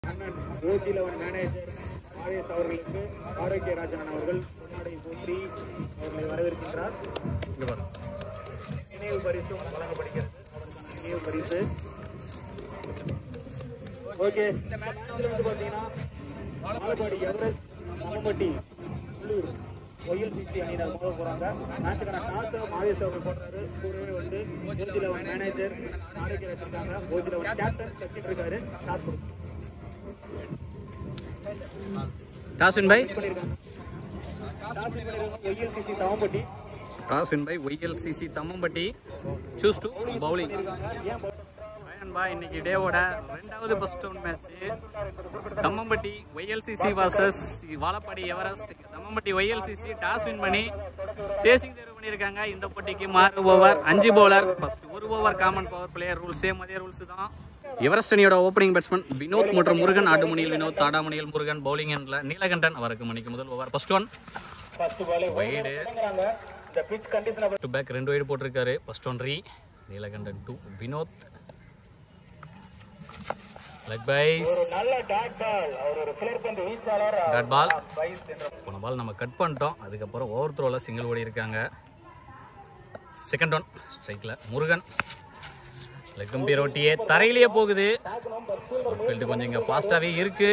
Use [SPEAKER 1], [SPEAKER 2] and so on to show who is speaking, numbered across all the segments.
[SPEAKER 1] அண்ணன் OG eleven manager RS அவர்களுக்கு ஆரோக்கியராஜன் அவர்கள் பொன்னாடை போற்றி அவர்களை வரவேற்கின்றார் நினைவு பரிசும் வழங்கப்படுகிறது அவருக்கான நினைவு பரிசு ஓகே இந்த மேட்ச்ல வந்து பாத்தீங்கன்னா மாலப்பாடி எவரெஸ்ட் மகம்பட்டி உள்ளூர் ஒயில் சிசி அணியினர் மோத போறாங்க மேட்சுக்கான டாஸ் மாதேஷ் அவர்கள் போடுறாரு கூடவே வந்து ஓஜி லெவன் மேனேஜர் ஆரோக்கியராஜ் இருக்காங்க ஓஜி லெவன் கேப்டன் சச்சின் இருக்காரு டாஸ் கொடுத்து
[SPEAKER 2] டாஸ் வின் பை
[SPEAKER 1] பண்ணிருக்காங்க டாஸ் பண்ணிருக்காங்க YL CC Thavampatti
[SPEAKER 2] toss win by YLCC Thammampatti choose to bowling
[SPEAKER 1] ஏன்
[SPEAKER 2] பா இன்னைக்கு டேவோட ரெண்டாவது first round match Thammampatti YLCC versus Vazhapadi Everest Thammampatti YLCC toss win பண்ணி சேசிங் தேர்வு பண்ணியிருக்காங்க இந்த போட்டிக்கு மாறு ஓவர் அஞ்சு பவுலர் ஃபர்ஸ்ட் ஒரு over common power player rules same அதே ரூல்ஸ் தான் எவரெஸ்ட் அணியோட ஓப்பனிங் பேட்ஸ்மேன் வினோத் மற்றும் முருகன் ஆடுமணியில் வினோத் தாடாமணியில் முருகன் பவுலிங் எண்ணில் நீலகண்டன் அவருக்கு மணிக்கு முதல் ஓவர் ஃபர்ஸ்ட் ஒன்
[SPEAKER 1] ஃபர்ஸ்ட் பாலே
[SPEAKER 2] வைடு
[SPEAKER 1] தொடங்குறாங்க இந்த பிச் கண்டிஷனை
[SPEAKER 2] டு பேக் ரெண்டு வைடு போட்டிருக்காரு ஃபர்ஸ்ட் ஒன் ரீ Neelakandan to Vinod leg byes
[SPEAKER 1] நல்ல டாட் பால் அவர் ஒரு பிளேயர் பந்து வீச்சாளர்
[SPEAKER 2] டாட் பால்
[SPEAKER 1] வைஸ் என்ற
[SPEAKER 2] போன பால் நம்ம கட் பண்ணிட்டோம் அதுக்கப்புறம் ஓவர் த்ரோவில் சிங்கிள் ஓடி இருக்காங்க செகண்ட் ஒன் ஸ்ட்ரைக்கில் முருகன் லெக்கும் பேரோட்டியே தரையிலேயே போகுது ஃபீல்டு கொஞ்சம் இங்கே ஃபாஸ்ட்டாகவே இருக்கு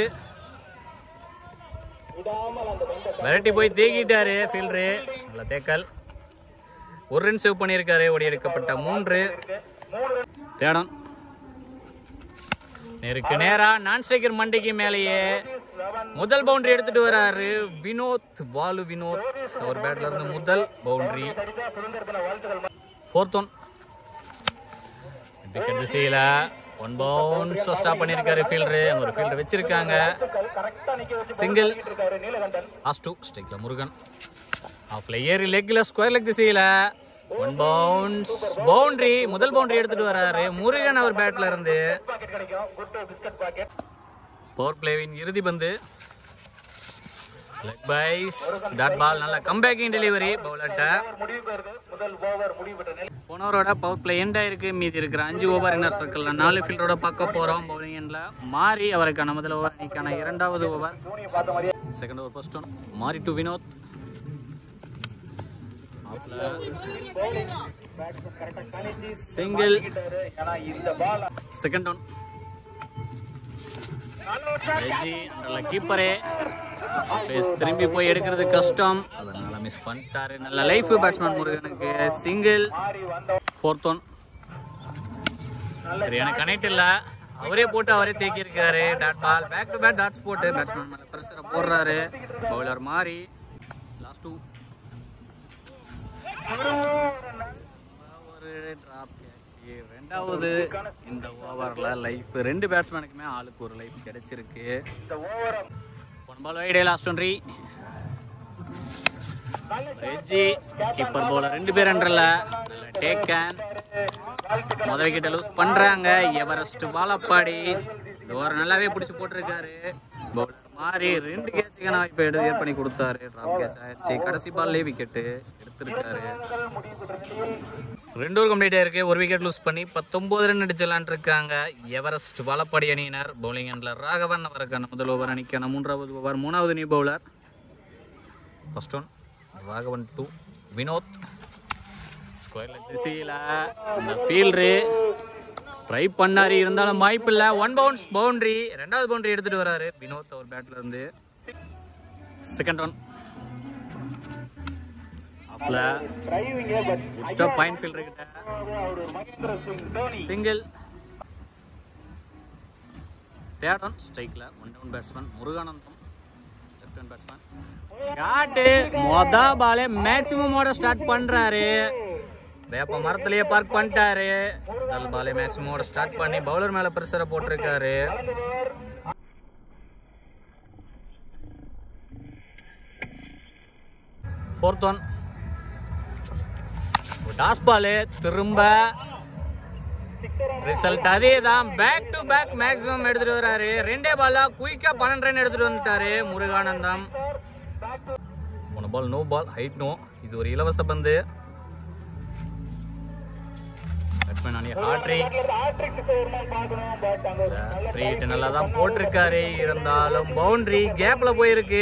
[SPEAKER 1] விடாமல் அந்த பந்தை
[SPEAKER 2] விரட்டி போய் தேக்கிட்டாரு ஃபீல்டரு நல்ல தேக்கல் ஒரு ரன் சேவ் பண்ணியிருக்காரு ஓடி எடுக்கப்பட்ட மூன்று தேடம் நேருக்கு நேரா நான் ஸ்ட்ரைக்கர் மண்டிக்கு மேலேயே முதல் பவுண்டரி எடுத்துட்டு வராரு வினோத் பாலு வினோத் அவர் பேட்ல இருந்து முதல் பவுண்டரி
[SPEAKER 1] சுதந்திரத்தின வாழ்த்துக்கள்
[SPEAKER 2] ஃபோர்த் ஒன் விக்கெட் திசையில ஒன் பவுன்ஸ் ஸ்டாப் பண்ணியிருக்காரு ஃபீல்டரு அங்க ஒரு ஃபீல்டர் வச்சிருக்காங்க
[SPEAKER 1] கரெக்டா நிக்க வச்சு
[SPEAKER 2] சிங்கிள்
[SPEAKER 1] இருக்காரு நீலகண்டன்
[SPEAKER 2] லாஸ்ட் டூ ஸ்ட்ரைக்ல முருகன் ஆஃப்ல ஏறி லெக்ல ஸ்கொயர் லெக் திசையில ஒன் பவுன்ஸ் பவுண்டரி முதல் பவுண்டரி எடுத்துட்டு வராரு முருகன் அவர் பேட்ல இருந்து
[SPEAKER 1] பாக்கெட் கிடைக்கும் குட் பிஸ்கட் பாக்கெட்
[SPEAKER 2] பவர் பிளேவின் இறுதி பந்து லெக் பைஸ் டாட் பால் நல்ல கம்பேக்கிங் டெலிவரி பவுலர்ட்ட
[SPEAKER 1] முடிவு பெறுது முதல் ஓவர் முடிவு பெற்ற நிலை
[SPEAKER 2] போனவரோட பவர் பிளே எண்ட் ஆயிருக்கு மீதி இருக்கிற அஞ்சு ஓவர் இன்னர் சர்க்கிள்ல நாலு ஃபீல்டரோட பார்க்க போறோம் பவுலிங் எண்ட்ல மாறி அவருக்கான முதல் ஓவர் அணிக்கான இரண்டாவது ஓவர்
[SPEAKER 1] தோனியை பார்த்த மாதிரியே
[SPEAKER 2] செகண்ட் ஓவர் ஃபர்ஸ்ட் ஒன் மாறி டு வினோத்
[SPEAKER 1] பேட்ஸ்மேன் கரெக்டா கணிச்சு
[SPEAKER 2] சிங்கிள்
[SPEAKER 1] கிட்டாரு ஏன்னா இந்த பால்
[SPEAKER 2] செகண்ட் ஒன் ரெஜி நல்ல கீப்பரே திரும்பி போய் எடுக்கிறது கஷ்டம் அதனால மிஸ் பண்ணிட்டாரு நல்ல லைஃப் பேட்ஸ்மேன் முருகனுக்கு சிங்கிள்
[SPEAKER 1] மாறி வந்த
[SPEAKER 2] ஃபோர்த் ஒன் சரியான கனெக்ட் இல்ல அவரே போட்டு அவரே தேக்கி இருக்காரு dot ball back to back dots போட்டு பேட்ஸ்மேன் மேல பிரஷரை போடுறாரு பவுலர் மாறி லாஸ்ட் டூ ஒரு டிராப் கேட்ச் ரெண்டாவது இந்த ஓவர்ல லைஃப் ரெண்டு பேட்ஸ்மேனுக்குமே ஆளுக்கு ஒரு லைஃப் கிடைச்சிருக்கு
[SPEAKER 1] இந்த ஓவரை
[SPEAKER 2] ஒன் பால் வைடே லாஸ்ட் ஒன் ரீ ரெஜி கீப்பர் பவுலர் ரெண்டு பேர் என்றல நல்ல டேக்கன் முத விக்கெட்டை லூஸ் பண்றாங்க எவரெஸ்ட் வாழப்பாடி இந்த ஓவர் நல்லாவே பிடிச்சி போட்டிருக்காரு பவுலர் மாறி ரெண்டு கேட்சுக்கான வாய்ப்பை எடுத்து ஏற்ப பண்ணி கொடுத்தாரு டிராப் கேட்ச் ஆயிடுச்சு கடைசி பால்லே விக்கெட்டு எடுத்திருக்காரு ரெண்டு ஓவர் கம்ப்ளீட் ஆயிருக்கு ஒரு விக்கெட் லூஸ் பண்ணி பத்தொன்பது ரன் அடிச்சலான் இருக்காங்க எவரெஸ்ட் வாழப்பாடி அணியினர் பவுலிங் எண்ட்ல ராகவன் அவருக்கான முதல் ஓவர் அணிக்கான மூன்றாவது ஓவர் மூணாவது new bowler first one Raghavan to Vinod ஸ்கொயர்ல திசையில இந்த ஃபீல்டரு ட்ரை பண்ணாரு இருந்தாலும் வாய்ப்பு இல்லை ஒன் பவுன்ஸ் பவுண்டரி ரெண்டாவது பவுண்டரி எடுத்துட்டு வராரு வினோத் அவர் பேட்ல இருந்து செகண்ட் ஒன் ஆஃப்ல
[SPEAKER 1] driving but
[SPEAKER 2] stop point fielder கிட்ட
[SPEAKER 1] அவர் Mahendra Singh Dhoni
[SPEAKER 2] single third one ஸ்ட்ரைக்ல one down batsman Muruganandam left hand batsman shot மொத பாலே மேக்ஸிமமோட ஸ்டார்ட் பண்றாரு வேப்ப மரத்திலேயே பார்க் பண்ணிட்டாரு முதல் பாலே மேக்ஸிமமோட ஸ்டார்ட் பண்ணி பவுலர் மேல பிரஷரை போட்டிருக்காரு ஃபோர்த் ஒன் டாஸ் பாலு திரும்ப ரிசல்ட் அதே தான் பேக் டு பேக் மேக்ஸிமம் எடுத்துட்டு வராரு ரெண்டே பாலா குயிக்கா பன்னெண்டு ரன் எடுத்துட்டு வந்துட்டாரு முருகானந்தம் போன ball no ball height no இது ஒரு இலவச பந்து பேட்ஸ்மேன் அணி ஹாட்ரிக்
[SPEAKER 1] ஹாட்ரிக் சிக்ஸர் வருமான்னு பார்க்கணும் பட் அங்க ஒரு நல்ல
[SPEAKER 2] ஃப்ரீ ஹிட் நல்லா தான் போட்டிருக்காரு இருந்தாலும் பவுண்டரி கேப்ல போயிருக்கு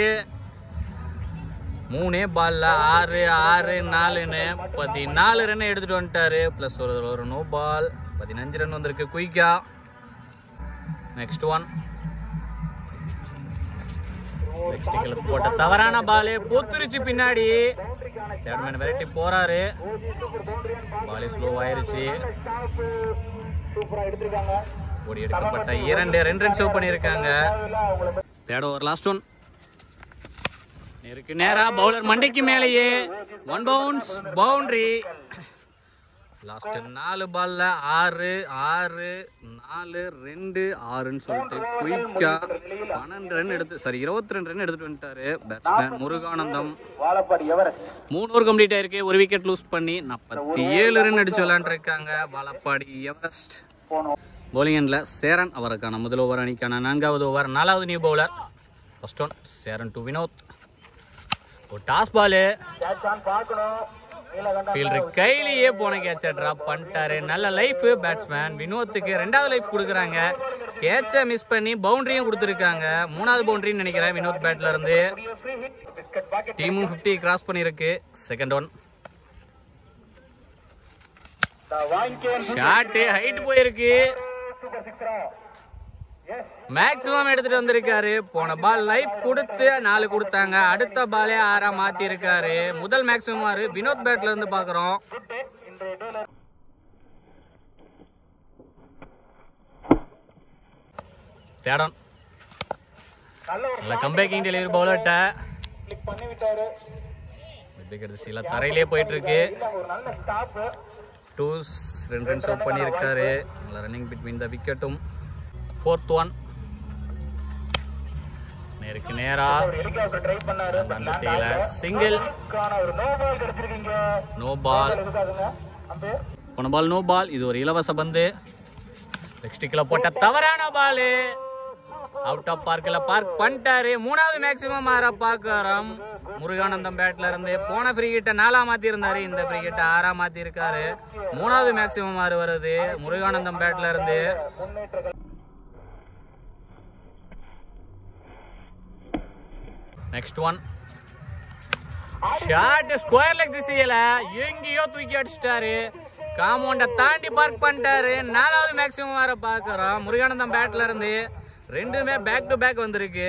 [SPEAKER 2] மூணே பால்ல ஆறு ஆறு நாலுன்னு பதினாலு ரன் எடுத்துட்டு வந்துட்டாரு ப்ளஸ் ஒரு ஒரு நோ பால் பதினஞ்சு ரன் வந்திருக்கு குயிக்கா நெக்ஸ்ட் ஒன் நெக்ஸ்ட் கிளப் போட்ட தவறான பாலு பூத்துருச்சு பின்னாடி தேர்ட் மேன் வெரைட்டி போறாரு பாலே ஸ்லோ ஆயிருச்சு
[SPEAKER 1] சூப்பரா எடுத்திருக்காங்க
[SPEAKER 2] ஓடி எடுக்கப்பட்ட இரண்டு ரெண்டு ரன் சேவ் பண்ணியிருக்காங்க தேர்ட் ஓவர் லாஸ்ட் ஒன் இருக்கு நேரா பவுலர் மண்டைக்கு மேலேயே ஒன் பவுன்ஸ் பவுண்டரி லாஸ்ட் நாலு பால்ல ஆறு ஆறு நாலு ரெண்டு ஆறுன்னு சொல்லிட்டு குயிக்கா பன்னெண்டு ரன் எடுத்து சாரி இருபத்தி ரெண்டு ரன் எடுத்துட்டு வந்துட்டாரு பேட்ஸ்மேன் முருகானந்தம்
[SPEAKER 1] வாழப்பாடி எவரெஸ்ட்
[SPEAKER 2] மூணு ஓவர் கம்ப்ளீட் ஆயிருக்கு ஒரு விக்கெட் லூஸ் பண்ணி நாற்பத்தி ஏழு ரன் அடிச்சு விளையாண்டுருக்காங்க வாழப்பாடி எவரெஸ்ட்
[SPEAKER 1] போனோம்
[SPEAKER 2] bowling எண்ட்ல சேரன் அவருக்கான முதல் ஓவர் அணிக்கான நான்காவது ஓவர் நாலாவது new bowler first one Cheran to Vinod ஒரு டாஸ் பாலு
[SPEAKER 1] கேட்ச் ஆன் பார்க்கணும் நீலகண்டம்
[SPEAKER 2] ஃபீல்டர் கையிலேயே போன கேட்சை ட்ராப் பண்ணிட்டாரு நல்ல லைஃப் பேட்ஸ்மேன் வினோத்துக்கு ரெண்டாவது லைஃப் கொடுக்குறாங்க கேட்சை மிஸ் பண்ணி பவுண்டரியும் கொடுத்துருக்காங்க மூணாவது பவுண்டரின்னு நினைக்கிறேன் வினோத் பேட்ல இருந்து
[SPEAKER 1] ஃப்ரீ ஹிட் பிஸ்கட் பாக்கெட்
[SPEAKER 2] டீமும் ஃபிஃப்டி கிராஸ் பண்ணியிருக்கு செகண்ட் ஒன்
[SPEAKER 1] வாங்கிக்கேன்
[SPEAKER 2] ஷாட்டு ஹைட் போயிருக்கு
[SPEAKER 1] சூப்பர் சிக்ஸரா எஸ்
[SPEAKER 2] மேக்ஸிமம் எடுத்துட்டு வந்திருக்காரு போன பால் லைஃப் கொடுத்து நாலு கொடுத்தாங்க அடுத்த பாலே ஆறா மாத்தி இருக்காரு முதல் மேக்ஸிமம் ஆறு வினோத் பேட்ல இருந்து பாக்குறோம்
[SPEAKER 1] குட் டே இன்றைய டேல
[SPEAKER 2] தேடம்
[SPEAKER 1] நல்ல ஒரு
[SPEAKER 2] நல்ல கம்பேக்கிங் டெலிவரி பவுலர்ட்ட
[SPEAKER 1] கிளிக் பண்ணி விட்டாரு
[SPEAKER 2] விக்கெட் சீல தரையிலே போயிட்டு இருக்கு
[SPEAKER 1] இல்ல ஒரு நல்ல ஸ்டாப்
[SPEAKER 2] டூஸ் ரெண்டு ரன் சேவ் பண்ணியிருக்காரு நல்ல ரன்னிங் பிட்வீன் த விக்கெட்டும் ஃபோர்த் ஒன் நேருக்கு நேரா
[SPEAKER 1] ஒரு ஹெலிகாப்டர் ட்ரை பண்ணாரு
[SPEAKER 2] அந்த சீல சிங்கிள்
[SPEAKER 1] கான ஒரு நோ பால் கிடைச்சிருக்கீங்க
[SPEAKER 2] நோ பால்
[SPEAKER 1] இருக்காதுங்க அந்த
[SPEAKER 2] போன பால் நோ பால் இது ஒரு இலவச பந்து நெக்ஸ்ட் போட்ட தவறான பால் அவுட் ஆஃப் பார்க்ல பார்க் பண்ணிட்டாரு மூணாவது மேக்ஸிமம் ஆறா பார்க்கறோம் முருகானந்தம் பேட்ல இருந்து போன ஃப்ரீ கிட்ட நாலா மாத்தி இருந்தாரு இந்த ஃப்ரீ கிட்ட ஆறா மாத்தி இருக்காரு மூணாவது மேக்ஸிமம் ஆறு வருது முருகானந்தம் பேட்ல இருந்து
[SPEAKER 1] முன்னேற்ற
[SPEAKER 2] next one shot square leg திசையில எங்கேயோ தூக்கி அடிச்சிட்டாரு காம்பவுண்ட தாண்டி பார்க் பண்ணிட்டாரு நாலாவது மேக்ஸிமம் வர பார்க்கறோம் முருகானந்தம் பேட்ல இருந்து ரெண்டுமே பேக் டு பேக் வந்திருக்கு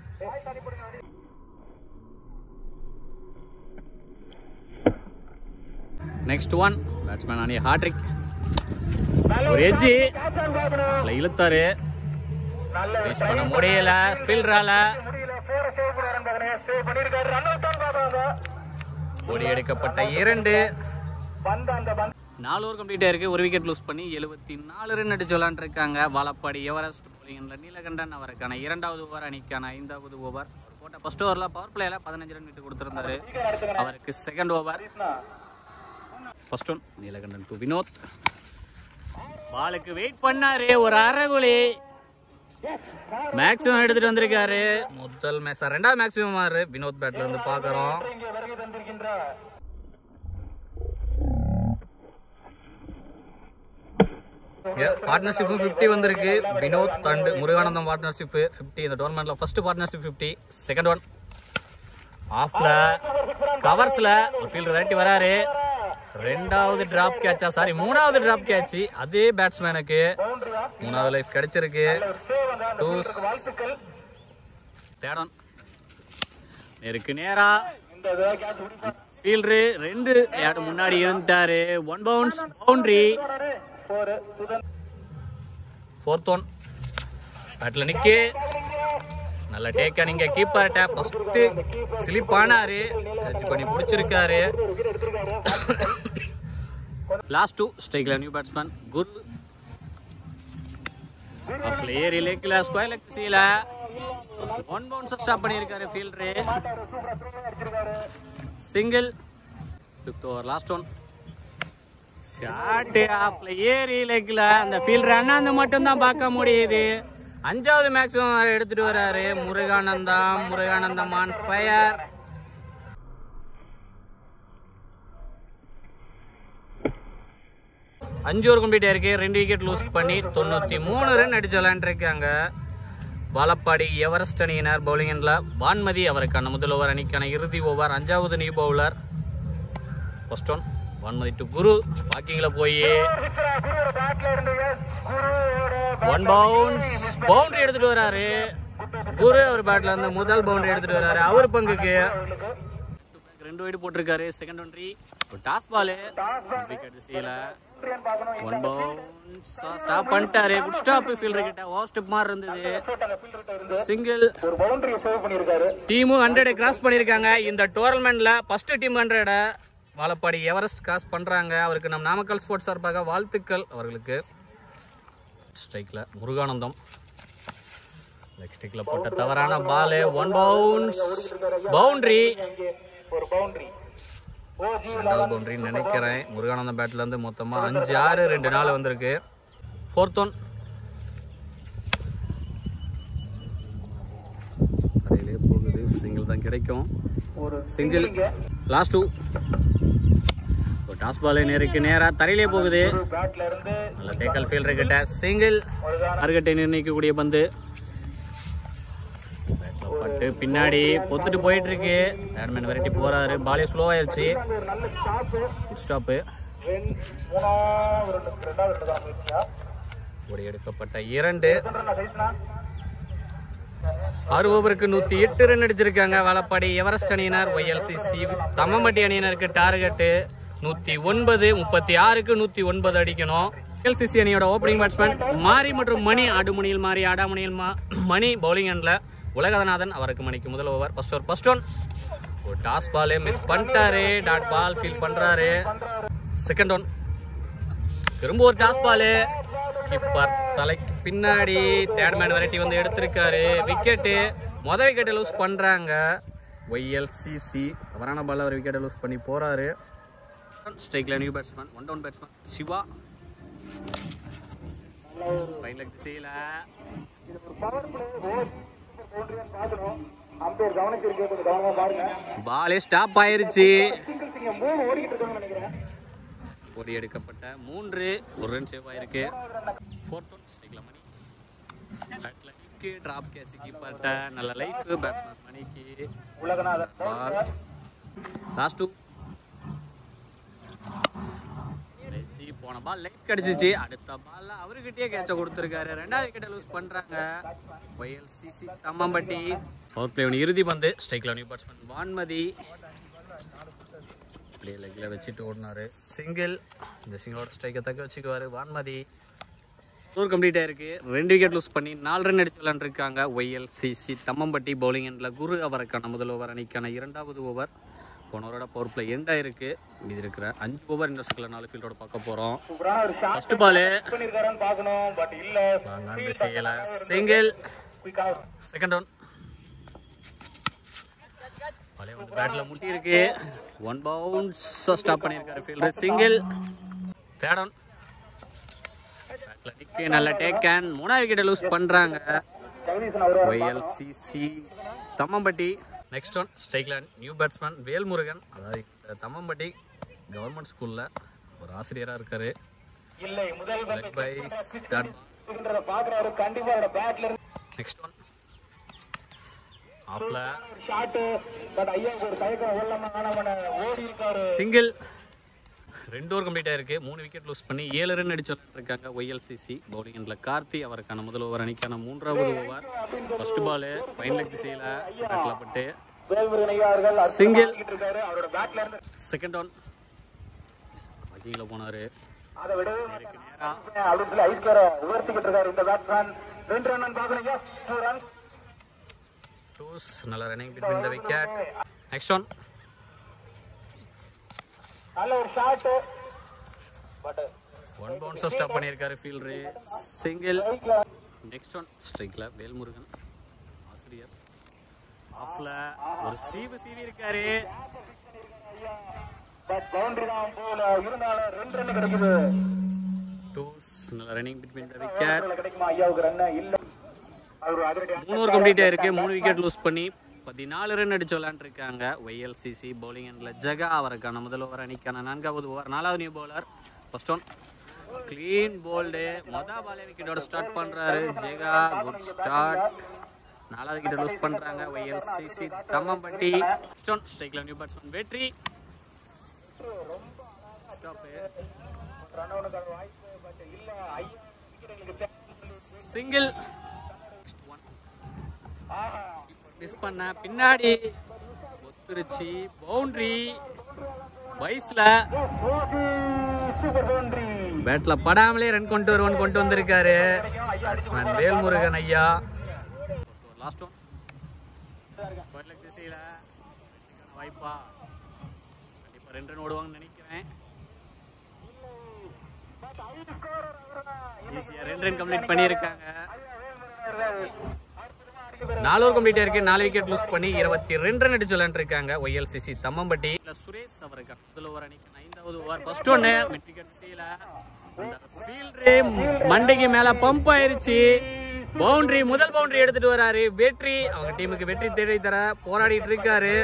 [SPEAKER 2] நெக்ஸ்ட் ஒன் பேட்ஸ்மேன் அணி ஹாட்ரிக் ஒரு எஜ்ஜி இழுத்தாரு
[SPEAKER 1] நல்ல
[SPEAKER 2] ரீச் பண்ண முடியல ஃபீல்டரால
[SPEAKER 1] முடியல போற சேவ் பண்ணாரு மகனே சேவ் பண்ணிருக்காரு ரன் அவுட் தான் பாப்பாங்க
[SPEAKER 2] ஓடி எடுக்கப்பட்ட இரண்டு
[SPEAKER 1] பந்து அந்த பந்து
[SPEAKER 2] நாலு ஓவர் கம்ப்ளீட் ஆயிருக்கு ஒரு விக்கெட் லூஸ் பண்ணி எழுபத்தி நாலு ரன் அடிச்சு விளாண்டுருக்காங்க வாழப்பாடி எவரெஸ்ட் போலிங்கில் நீலகண்டன் அவருக்கான இரண்டாவது ஓவர் அணிக்கான ஐந்தாவது ஓவர் போட்ட ஃபர்ஸ்ட் ஓவரில் பவர் பிளேல பதினஞ்சு ரன் விட்டு கொடுத்துருந்தாரு அவருக்கு second over first one Neelakandan to Vinod பாலுக்கு வெயிட் பண்ணாரு ஒரு அரைகுலி மேக்ஸிமம் எடுத்துட்டு வந்திருக்காரு முதல் மேட்ச் ரெண்டாவது மேக்ஸிமம் ஆறு வினோத் பேட்ல இருந்து பாக்குறோம்
[SPEAKER 1] இங்கே வருகை தந்திருக்கின்ற
[SPEAKER 2] பார்ட்னர்ஷிப் ஃபிஃப்டி வந்திருக்கு Vinod and Muruganandam partnership fifty இந்த டோர்னமெண்ட்ல first partnership fifty second one ஆஃப்ல கவர்ஸ்ல ஒரு ஃபீல்டர் விரட்டி வராரு ரெண்டாவது டிராப் கேட்சா சாரி மூணாவது டிராப் கேட்ச் அதே பேட்ஸ்மேனுக்கு மூணாவது லைஃப் கிடைச்சிருக்கு
[SPEAKER 1] சேவ் அந்த
[SPEAKER 2] டூஸ்
[SPEAKER 1] வாழ்த்துக்கள்
[SPEAKER 2] தேடன் நேருக்கு நேரா
[SPEAKER 1] இந்த கேட்ச் பிடிப்பாரு
[SPEAKER 2] ஃபீல்டரு ரெண்டு யாரு முன்னாடி இருந்துட்டாரு one bounce boundary
[SPEAKER 1] four Sudhan
[SPEAKER 2] fourth one பேட்ல நிக்கு நல்ல டேக்கா நீங்க கீப்பர்ட்ட ஃபர்ஸ்ட் ஸ்லிப் ஆனாரு டச் பண்ணி பிடிச்சிருக்காரு லாஸ்ட் டூ ஸ்ட்ரைக்ல நியூ பேட்ஸ்மேன் குரு ஏரி லேக்ல ஸ்கொயர் லெக் சீல ஒன் பவுன்ஸ் ஸ்டாப் பண்ணியிருக்காரு fielder single fifth over last one shot ஆஃப்ல ஏரி லெக்ல அந்த ஃபீல்டர் அண்ணாந்து மட்டும் தான் பார்க்க முடியுது அஞ்சாவது மேக்ஸிமம் எடுத்துட்டு வராரு முருகானந்தம் முருகானந்தம் ஆன் ஃபயர் அஞ்சு ஓவர் கம்ப்ளீட் ஆயிருக்கு ரெண்டு விக்கெட் லூஸ் பண்ணி தொண்ணூற்றி மூணு ரன் அடிச்சு விளையாண்டுருக்காங்க வாழப்பாடி எவரெஸ்ட் அணியினர் பவுலிங் எண்ணில் வான்மதி அவருக்கான முதல் ஓவர் அணிக்கான இறுதி ஓவர் அஞ்சாவது new bowler first one Vanmathi to Guru வாக்கிங்கில் போய் ஒன் பவுன்ஸ் பவுண்டரி எடுத்துட்டு வராரு குரு அவர் பேட்ல இருந்து முதல் பவுண்டரி எடுத்துட்டு வராரு அவர் பங்குக்கு ரெண்டு வைடு போட்டிருக்காரு செகண்ட் ஒன்ட்ரி ஒரு டாஸ் பால் விக்கெட் செய்யல ஒன் பவுன்ஸ் ஸ்டாப் பண்ணிட்டாரு குட் ஸ்டாப் ஃபீல்டர் கிட்ட ஓவர் ஸ்டெப் மாதிரி இருந்தது சிங்கிள்
[SPEAKER 1] ஒரு பவுண்டரி சேவ் பண்ணியிருக்காரு
[SPEAKER 2] டீமும் ஹண்ட்ரட் கிராஸ் பண்ணியிருக்காங்க இந்த டோர்னமெண்ட்ல first team hundred Vazhapadi Everest cross பண்றாங்க அவருக்கு நம் நாமக்கல் ஸ்போர்ட்ஸ் சார்பாக வாழ்த்துக்கள் அவர்களுக்கு ஸ்ட்ரைக்ல முருகானந்தம் லெக் ஸ்டிக்ல போட்ட தவறான பால் ஒன் பவுன்ஸ் பவுண்டரி
[SPEAKER 1] ஒரு பவுண்டரி
[SPEAKER 2] ரெண்டாவது பவுண்டரி நினைக்கிறேன் முருகானந்தம் பேட்ல இருந்து மொத்தமா அஞ்சு ஆறு ரெண்டு நாள் வந்திருக்கு ஃபோர்த் ஒன் கடையிலே போகுது சிங்கிள் தான் கிடைக்கும்
[SPEAKER 1] ஒரு
[SPEAKER 2] சிங்கிள் லாஸ்ட் டூ ஒரு டாஸ் பால் நேருக்கு நேரா தரையிலே போகுது
[SPEAKER 1] பேட்ல இருந்து
[SPEAKER 2] நல்ல தேக்கல் ஃபீல்டர் கிட்ட சிங்கிள் டார்கெட்டை நிர்ணயிக்கக்கூடிய பந்து Backல பட்டு பின்னாடி பொத்துட்டு போயிட்டு இருக்கு பேட்மேன் வெரைட்டி போறாரு பாலே ஸ்லோ ஆயிருச்சு
[SPEAKER 1] ஒரு நல்ல ஸ்டாப்பு
[SPEAKER 2] ஸ்டாப்பு
[SPEAKER 1] ரெண்டு மூணாவது ரெண்டு ரெண்டாவது ரெண்டு தான் போயிருக்கீங்க
[SPEAKER 2] ஒரு எடுக்கப்பட்ட இரண்டு
[SPEAKER 1] சைஸ்னா
[SPEAKER 2] ஆறு ஓவருக்கு நூத்தி எட்டு ரன் அடிச்சிருக்காங்க வாழப்பாடி எவரெஸ்ட் அணியினர் ஒய்எல்சிசி தம்மம்பட்டி அணியினருக்கு டார்கெட்டு நூத்தி ஒன்பது முப்பத்தி ஆறுக்கு நூத்தி ஒன்பது அடிக்கணும் எல்சிசி அணியோட ஓப்பனிங் பேட்ஸ்மேன் மாரி மற்றும் மணி ஆடுமணியில் மாறி ஆடாமணியில் மா மணி பவுலிங் எண்ட்ல உலகநாதன் அவருக்கு மணிக்கு முதல் over first over first one ஒரு டாஸ் பால் மிஸ் பண்ணிட்டாரு டாட் பால் ஃபீல் பண்றாரு செகண்ட் ஒன் திரும்ப ஒரு டாஸ் பால் கீப்பர் தலைக்கு பின்னாடி தேர்ட் மேன் வெரைட்டி வந்து எடுத்திருக்காரு விக்கெட்டு மொத விக்கெட்டை லூஸ் பண்றாங்க ஒய்எல்சிசி தவறான பால் அவர் விக்கெட்டை லூஸ் பண்ணி போறாரு ஸ்ட்ரைக்ல new batsman one down batsman Siva fine leg திசையில
[SPEAKER 1] இது ஒரு பவர் பிளே ஓவர் பவுண்டரியான்னு பார்க்கணும் அம்பையர் கவனிச்சிருக்கு கொஞ்சம் கவனமா பாருங்க
[SPEAKER 2] பாலே ஸ்டாப் ஆயிருச்சு
[SPEAKER 1] சிங்கிள்ஸ் இங்க மூணு ஓடிக்கிட்டு இருக்காங்கன்னு நினைக்கிறேன்
[SPEAKER 2] ஒரு எடுக்கப்பட்ட மூன்று ஒரு ரன் சேவ் ஆயிருக்கு ஃபோர்த் ஒன் ஸ்ட்ரைக்ல மணி பேட்ல நிக்கு டிராப் கேட்ச் கீப்பர்ட்ட நல்ல லைஃப் பேட்ஸ்மேன் மணிக்கு
[SPEAKER 1] உலகநாதன்
[SPEAKER 2] பால் லாஸ்ட் டூ வெச்சி போன பால் லைஃப் கிடைச்சிச்சு அடுத்த பால்ல அவர்கிட்டயே கேட்ச கொடுத்துருக்காரு ரெண்டாவது விக்கெட்டை லூஸ் பண்றாங்க ஒய்எல்சிசி தம்மம்பட்டி பவர் பிளே இறுதி பந்து ஸ்ட்ரைக்ல நியூ பேட்ஸ்மேன் வான்மதி அப்படியே லெக்ல வச்சுட்டு ஓடினாரு சிங்கிள் இந்த சிங்கிளோட ஸ்ட்ரைக்கை தக்க வச்சுக்குவாரு வான்மதி ஸ்கோர் கம்ப்ளீட் ஆயிருக்கு ரெண்டு விக்கெட் லூஸ் பண்ணி நாலு ரன் அடிச்சு விளாண்டுருக்காங்க ஒய்எல்சிசி தம்மம்பட்டி பவுலிங் எண்ணில் குரு அவருக்கான முதல் ஓவர் அணிக்கான இரண்டாவது ஓவர் போன ஓவரோட பவர் பிளே எண்ட் ஆயிருக்கு இது இருக்கிற அஞ்சு ஓவர் இந்த ஸ்கில் நாலு ஃபீல்டோட பார்க்க போகிறோம்
[SPEAKER 1] சூப்பரான ஒரு ஷாட்
[SPEAKER 2] ஃபர்ஸ்ட் பாலு
[SPEAKER 1] பண்ணிருக்காரான்னு பார்க்கணும் பட் இல்ல
[SPEAKER 2] நன்றி செய்யல சிங்கிள்
[SPEAKER 1] குயிக்கா
[SPEAKER 2] செகண்ட் ஒன் பாலே வந்து பேட்டில் முட்டி இருக்கு ஒன் பவுன்ஸ் ஸ்டாப் பண்ணியிருக்காரு ஃபீல்டர் சிங்கிள் தேர்ட் ஒன் பேட்டில் நிற்கு நல்ல டேக்கன் மூணாவது விக்கெட்டை லூஸ் பண்ணுறாங்க
[SPEAKER 1] ஜெகதீசன் அவரு
[SPEAKER 2] ஒய்எல்சிசி தம்மம்பட்டி நெக்ஸ்ட் ஒன் ஸ்ட்ரைக்ல நியூ பேட்ஸ்மேன் வேல்முருகன் அதாவது இந்த தம்மம்பட்டி கவர்மெண்ட் ஸ்கூலில் ஒரு ஆசிரியராக இருக்காரு
[SPEAKER 1] இல்லை முதல்
[SPEAKER 2] லெக் பை ஸ்டார்ட்
[SPEAKER 1] இருக்குன்றத பாக்குறாரு கண்டிப்பா அவரோட பேட்ல இருந்து
[SPEAKER 2] நெக்ஸ்ட் ஒன் ஆஃப்ல
[SPEAKER 1] ஒரு ஷாட் பட் ஐயாவுக்கு ஒரு தயக்கம் ஓடலாமா வேணாம ஓடி இருக்காரு
[SPEAKER 2] சிங்கிள் ரெண்டு ஓவர் கம்ப்ளீட் ஆயிருக்கு மூணு விக்கெட் லூஸ் பண்ணி ஏழு ரன் அடிச்சு இருக்காங்க ஒய்எல்சிசி பவுலிங் எண்ணில் கார்த்தி அவருக்கான முதல் ஓவர் அணிக்கான மூன்றாவது over first ball fine leg திசையில் பட்டு
[SPEAKER 1] வேல்முருகன் ஐயா அவர்கள்
[SPEAKER 2] Single.
[SPEAKER 1] அடிக்கிட்டு இருக்காரு அவரோட பேட்ல இருந்து
[SPEAKER 2] செகண்ட் ஒன் வக்கியில் போனார்
[SPEAKER 1] அதை விடவே
[SPEAKER 2] நேரா
[SPEAKER 1] அப்படின்னு சொல்லி ஐஸ்கர உயர்த்திக்கிட்டு இருக்காரு இந்த பேட்ஸ்மேன் ரெண்டு ரன் பாக்குறீங்க டூ ரன்
[SPEAKER 2] டூஸ் நல்ல running between the wicket next one
[SPEAKER 1] நல்ல ஒரு ஷாட் பட்
[SPEAKER 2] ஒன் பவுன்ஸாக ஸ்டாப் பண்ணியிருக்காரு ஃபீல்டரு சிங்கிள் நெக்ஸ்ட் ஒன் ஸ்ட்ரைக்கில் வேல்முருகன் ஆசிரியர் ஆஃப்ல ஒரு சீவு சீவி இருக்காரு
[SPEAKER 1] பட் பவுண்டரி தான் போல இருந்தாலும் ரெண்டு ரன் கிடைக்குது
[SPEAKER 2] டூஸ் நல்ல ரன்னிங் பிட்வீன் த விக்கெட்
[SPEAKER 1] கிடைக்குமா ஐயாவுக்கு ரன் இல்ல அவரு அதிரடி
[SPEAKER 2] மூணு ஓவர் கம்ப்ளீட் ஆயிருக்கு மூணு விக்கெட் லூஸ் பண்ணி பதினாலு ரன் அடிச்சு விளையாண்டுருக்காங்க ஒய்எல்சிசி பவுலிங் எண்ணில் ஜகா அவருக்கான முதல் ஓவர் அணிக்கான நான்காவது ஓவர் நாலாவது new bowler first one clean bowled மொத பாலே விக்கெட்டோட ஸ்டார்ட் பண்றாரு ஜெகா குட் ஸ்டார்ட் நாலாவது விக்கெட் லூஸ் பண்றாங்க ஒய்எல்சிசி தம்மம்பட்டி ஸ்டோன் ஸ்ட்ரைக்ல new batsman Vetri stop single miss பண்ண பின்னாடி ஒத்துருச்சு பவுண்டரி வயசுல பேட்ல படாமலே ரன் கொண்டு வருவன் கொண்டு வந்திருக்காரு பேட்ஸ்மேன் வேல்முருகன் ஐயா லாஸ்ட் ஒன் திசையில வாய்ப்பா கண்டிப்பா ரெண்டு ரன் ஓடுவாங்கன்னு நினைக்கிறேன் ஈஸியா ரெண்டு ரன் கம்ப்ளீட் பண்ணியிருக்காங்க நாலு ஓவர் கம்ப்ளீட் இருக்கு நாலு விக்கெட் லூஸ் பண்ணி இருபத்தி ரெண்டு ரன் அடிச்சு விளையாண்டுருக்காங்க ஒய்எல்சிசி தம்மம்பட்டி இதுல சுரேஷ் அவருக்கு முதல் ஓவர் அணிக்கு ஐந்தாவது ஓவர் ஃபர்ஸ்ட் ஒன்னு மிட் விக்கெட் திசையில ஃபீல்டரு மண்டைக்கு மேல பம்ப் ஆயிருச்சு பவுண்டரி முதல் பவுண்டரி எடுத்துட்டு வராரு வெற்றி அவங்க டீமுக்கு வெற்றி தேடி தர போராடிட்டு இருக்காரு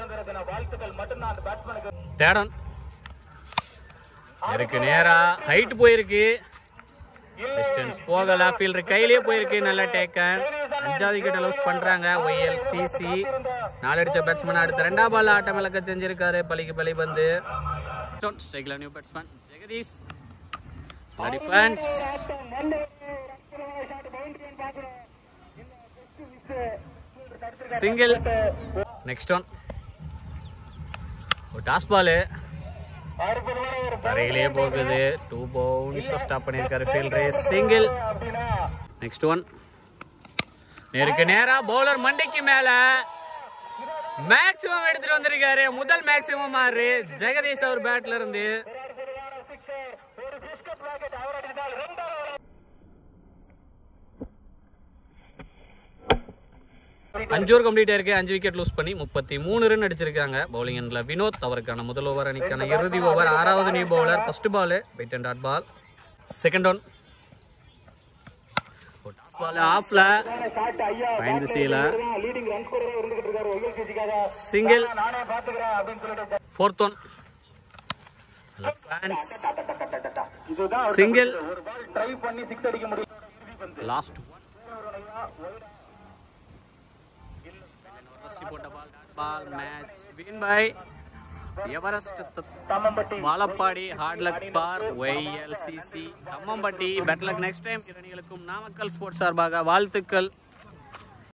[SPEAKER 2] தேடன் இருக்கு நேரா ஹைட் போயிருக்கு டிஸ்டன்ஸ் போகல ஃபீல்டர் கையிலேயே போயிருக்கு நல்ல டேக்கன் அஞ்சாவது விக்கெட் லூஸ் பண்றாங்க ஒய்எல் சிசி நாலு அடிச்ச பேட்ஸ்மேன் அடுத்த ரெண்டாம் பால் ஆட்டம் இலக்க செஞ்சிருக்காரு பலிக்கு பலி பந்து ஸ்ட்ரைக்ல new batsman Jagadeesh defence single next one ஒரு டாஸ் பாலு தரையிலே போகுது டூ பவுன்ஸ் ஸ்டாப் பண்ணியிருக்காரு ஃபீல்டர் சிங்கிள் நெக்ஸ்ட் ஒன் நேருக்கு நேரா பவுலர் மண்டைக்கு மேல மேக்ஸிமம் எடுத்துட்டு வந்திருக்காரு முதல் மேக்ஸிமம் ஆறு ஜெகதீஷ் அவர் பேட்ல இருந்து அஞ்சு ஓவர் கம்ப்ளீட் ஆயிருக்கு அஞ்சு விக்கெட் லூஸ் பண்ணி முப்பத்தி மூணு ரன் அடிச்சிருக்காங்க பவுலிங் எண்ட்ல வினோத் அவருக்கான முதல் ஓவர் அணிக்கான இறுதி ஓவர் ஆறாவது new bowler first ball wait and dot ball second one ball ஆஃப்ல பயன் திசையில
[SPEAKER 1] லீடிங் ரன் ஸ்கோரரா இருந்துகிட்டு இருக்காரு ஒய்எல்சிசிக்காக
[SPEAKER 2] சிங்கிள்
[SPEAKER 1] நானே பாத்துக்கிறேன் அப்படின்னு சொல்லிட்டு
[SPEAKER 2] ஃபோர்த் ஒன்
[SPEAKER 1] இதுதான்
[SPEAKER 2] சிங்கிள்
[SPEAKER 1] ஒரு பால் ட்ரை பண்ணி சிக்ஸ் அடிக்க முடியும்
[SPEAKER 2] லாஸ்ட் போட்ட ball ball match win by Everest
[SPEAKER 1] Thammampatti
[SPEAKER 2] Vazhapadi hard luck for YLCC Thammampatti better luck next time இரணிகளுக்கும் நாமக்கல் ஸ்போர்ட்ஸ் சார்பாக வாழ்த்துக்கள்